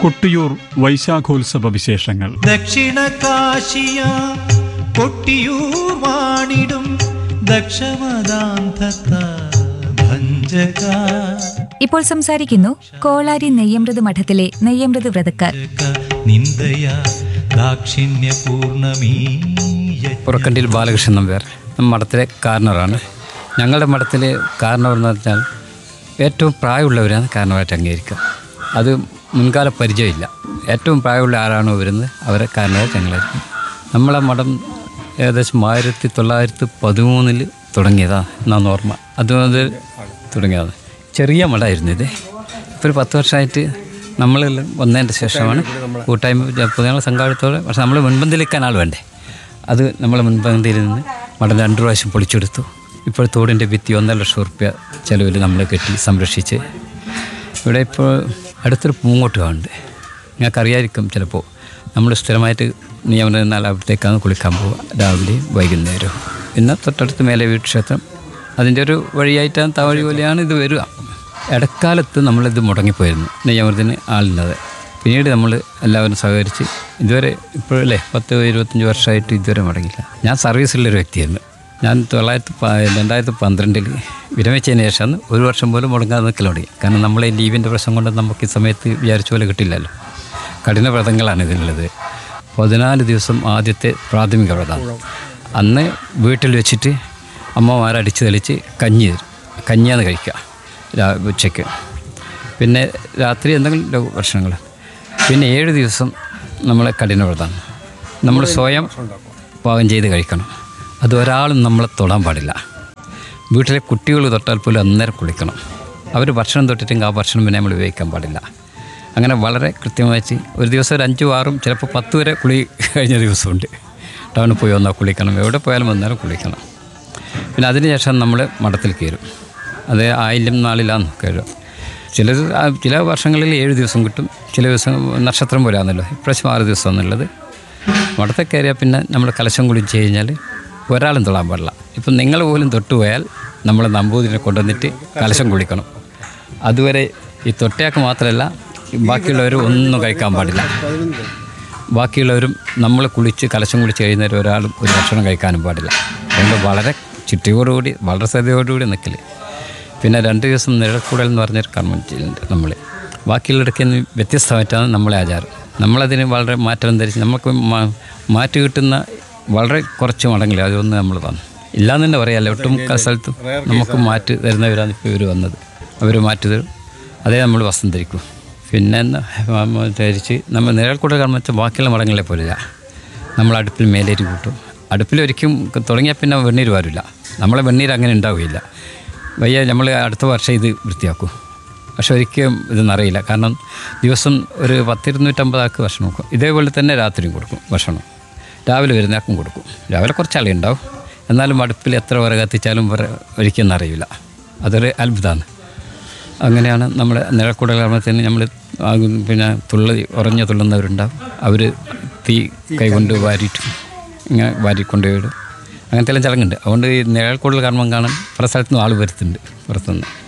കൊട്ടിയൂർ വൈശാഖോത്സവ വിശേഷങ്ങൾ ദക്ഷിണ കാശിയ കൊട്ടിയൂർ വാണിടും ദക്ഷമദാന്തത്ത ഭഞ്ജക ഇപ്പോൾ സംസാരിക്കുന്നു കോളാരി നെയ്യമൃത് മഠത്തിലെ നെയ്യമൃത് വ്രതക്കാർ നിന്ദയ ദാക്ഷിണ്യ പൂർണമീ പുറക്കണ്ടിയിൽ ബാലകൃഷ്ണൻ നമ്പ്യാർ മഠത്തിലെ കാരണവറാണ് ഞങ്ങളുടെ മഠത്തിലെ കാരണവർ എന്ന് പറഞ്ഞാൽ ഏറ്റവും പ്രായമുള്ളവരാണ് കാരണവരായിട്ട് അംഗീകരിക്കുക അത് മുൻകാല പരിചയമില്ല ഏറ്റവും പ്രായമുള്ള ആരാണോ വരുന്നത് അവരെ കാരണവരായിട്ട് ഞങ്ങളായിരിക്കും നമ്മളെ മഠം ഏകദേശം ആയിരത്തി തൊള്ളായിരത്തി പതിമൂന്നിൽ തുടങ്ങിയതാണ് എന്നാണ് ഓർമ്മ അതുമുതൽ തുടങ്ങിയതാണ് ചെറിയ മഠമായിരുന്നു ഇത് ഇപ്പോൾ ഒരു പത്ത് വർഷമായിട്ട് നമ്മൾ വന്നതിൻ്റെ ശേഷമാണ് കൂട്ടായ്മ പൊതുജന സംഘാടത്തോടെ പക്ഷെ നമ്മൾ മുൻപന്തിയിലേക്കാൻ ആൾ വേണ്ടേ അത് നമ്മൾ മുൻപന്തിയിൽ നിന്ന് മഠം രണ്ട് പ്രാവശ്യം പൊളിച്ചെടുത്തു ഇപ്പോൾ തോടിൻ്റെ ഭിത്തി ഒന്നര ലക്ഷം റുപ്യ ചിലവിൽ നമ്മൾ കെട്ടി സംരക്ഷിച്ച് ഇവിടെ ഇപ്പോൾ അടുത്തൊരു പൂങ്കോട്ട് കാണുന്നുണ്ട് നിങ്ങൾക്കറിയായിരിക്കും ചിലപ്പോൾ നമ്മൾ സ്ഥിരമായിട്ട് നിയമനം എന്നാൽ അവിടത്തേക്കാണ് കുളിക്കാൻ പോവുക രാവിലെ വൈകുന്നേരവും പിന്നെ തൊട്ടടുത്ത് മേലെ വീട്ടുക്ഷേത്രം അതിൻ്റെ ഒരു വഴിയായിട്ടാണ് തവഴി പോലെയാണ് ഇത് വരിക ഇടക്കാലത്ത് നമ്മളിത് മുടങ്ങിപ്പോയിരുന്നു നെയ്യമൃതിന് ആളില്ലാതെ പിന്നീട് നമ്മൾ എല്ലാവരും സഹകരിച്ച് ഇതുവരെ ഇപ്പോഴല്ലേ പത്ത് ഇരുപത്തഞ്ച് വർഷമായിട്ട് ഇതുവരെ മുടങ്ങില്ല ഞാൻ സർവീസിലുള്ളൊരു വ്യക്തിയായിരുന്നു ഞാൻ തൊള്ളായിരത്തി പ രണ്ടായിരത്തി പന്ത്രണ്ടിൽ വിരമിച്ചതിന് ശേഷമാണ് ഒരു വർഷം പോലും മുടങ്ങാതെ നിൽക്കൽ തുടങ്ങി കാരണം നമ്മളെ ലീവിൻ്റെ പ്രശ്നം കൊണ്ട് നമുക്ക് ഈ സമയത്ത് വിചാരിച്ച പോലെ കിട്ടില്ലല്ലോ കഠിന വ്രതങ്ങളാണ് ഇതിനുള്ളത് പതിനാല് ദിവസം ആദ്യത്തെ പ്രാഥമിക വ്രതമാണ് അന്ന് വീട്ടിൽ വെച്ചിട്ട് അമ്മമാർ അടിച്ച് തെളിച്ച് കഞ്ഞി തരും കഞ്ഞിയാണ് കഴിക്കുക രാ- ഉച്ചയ്ക്ക് പിന്നെ രാത്രി എന്തെങ്കിലും ലഘു ഭക്ഷണങ്ങൾ പിന്നെ ഏഴ് ദിവസം നമ്മളെ കഠിന വ്രതമാണ് നമ്മൾ സ്വയം പാകം ചെയ്ത് കഴിക്കണം അത് ഒരാളും നമ്മളെ തൊടാൻ പാടില്ല വീട്ടിലെ കുട്ടികൾ തൊട്ടാൽ പോലും അന്നേരം കുളിക്കണം അവർ ഭക്ഷണം തൊട്ടിട്ടെങ്കിൽ ആ ഭക്ഷണം പിന്നെ നമ്മൾ ഉപയോഗിക്കാൻ പാടില്ല അങ്ങനെ വളരെ കൃത്യമായിട്ട് ഒരു ദിവസം ഒരു അഞ്ചും ആറും ചിലപ്പോൾ പത്ത് വരെ കുളി കഴിഞ്ഞ ദിവസമുണ്ട് ടൗണിൽ പോയി വന്നാൽ കുളിക്കണം എവിടെ പോയാലും വന്നാലും കുളിക്കണം പിന്നെ അതിനുശേഷം നമ്മൾ മഠത്തിൽ കയറും അത് ആയില്യം നാളിലാണ് കയറുക ചില ചില വർഷങ്ങളിൽ ഏഴ് ദിവസം കിട്ടും ചില ദിവസം നക്ഷത്രം പോലെയാണല്ലോ ഇപ്രാവശ്യം ആറ് ദിവസം എന്നുള്ളത് മഠത്തിൽ കയറിയാൽ പിന്നെ നമ്മൾ കലശം കുളിച്ച് കഴിഞ്ഞാൽ ഒരാളും തൊടാൻ പാടില്ല ഇപ്പം നിങ്ങൾ പോലും തൊട്ടുപോയാൽ നമ്മൾ നമ്പൂതിരിനെ കൊണ്ടുവന്നിട്ട് കലശം കുളിക്കണം അതുവരെ ഈ തൊട്ടയാൾക്ക് മാത്രമല്ല ബാക്കിയുള്ളവർ ഒന്നും കഴിക്കാൻ പാടില്ല ബാക്കിയുള്ളവരും നമ്മൾ കുളിച്ച് കലശം കുളിച്ച് കഴിയുന്നവർ ഒരാളും ഒരു ഭക്ഷണം കഴിക്കാനും പാടില്ല അതുകൊണ്ട് വളരെ ചുറ്റിയോടുകൂടി വളരെ ശ്രദ്ധയോടുകൂടി നിൽക്കൽ പിന്നെ രണ്ട് ദിവസം നിഴൽക്കൂടൽ എന്ന് പറഞ്ഞൊരു കർമ്മം ചെയ്യുന്നുണ്ട് നമ്മൾ ബാക്കിയുള്ളവർക്ക് വ്യത്യസ്തമായിട്ടാണ് നമ്മളെ ആചാരം നമ്മളതിന് വളരെ മാറ്റം ധരിച്ച് നമുക്ക് മാ- മാറ്റ് കിട്ടുന്ന വളരെ കുറച്ച് മടങ്ങിൽ അതൊന്ന് നമ്മൾ തന്നു ഇല്ലാന്ന് തന്നെ പറയാമല്ലോ ഒട്ടുമുക്കാൽ സ്ഥലത്തും നമുക്ക് മാറ്റ് തരുന്നവരാണ് ഇപ്പോൾ ഇവർ വന്നത് അവർ മാറ്റി തരും അതേ നമ്മൾ വസ്ത്രം ധരിക്കും പിന്നെ എന്താ, ഉം, ധരിച്ച് നമ്മൾ നിഴൽക്കൂടൽ കർമ്മം വെച്ചാൽ ബാക്കിയുള്ള മടങ്ങളെ പോലെയില്ല നമ്മൾ അടുപ്പിൽ മേലേരി കൂട്ടും അടുപ്പിൽ ഒരിക്കലും തുടങ്ങിയാൽ പിന്നെ വെണ്ണീർ വരില്ല നമ്മളെ വെണ്ണീർ അങ്ങനെ ഉണ്ടാവുകയില്ല വയ്യ നമ്മൾ അടുത്ത വർഷം ഇത് വൃത്തിയാക്കും പക്ഷെ ഒരിക്കലും ഇത് നിറയില്ല കാരണം ദിവസം ഒരു പത്തിരുന്നൂറ്റമ്പത് ആൾക്ക് ഭക്ഷണം കൊടുക്കും ഇതേപോലെ തന്നെ രാത്രിയും കൊടുക്കും ഭക്ഷണം രാവിലെ വരുന്നയാൾക്കും കൊടുക്കും രാവിലെ കുറച്ചാളേ ഉണ്ടാവും എന്നാലും അടുപ്പിൽ എത്ര വിറക് കത്തിച്ചാലും വിറ ഒരിക്കലും നിറയില്ല അതൊരു അത്ഭുതമാണ് അങ്ങനെയാണ് നമ്മുടെ നിഴൽക്കൂടൽ കർമ്മത്തിന് നമ്മൾ പിന്നെ തുള്ളി ഉറഞ്ഞു തുള്ളുന്നവരുണ്ടാവും അവർ തീ കൈകൊണ്ട് വാരിയിട്ട് ഇങ്ങനെ വാരിക്കൊണ്ടുപോയിടും അങ്ങനത്തെ എല്ലാം ചടങ്ങുണ്ട് അതുകൊണ്ട് ഈ നിഴൽക്കൂടൽ കർമ്മം കാണാൻ പല സ്ഥലത്തുനിന്നും ആൾ വരുത്തുന്നുണ്ട് പുറത്തുനിന്ന്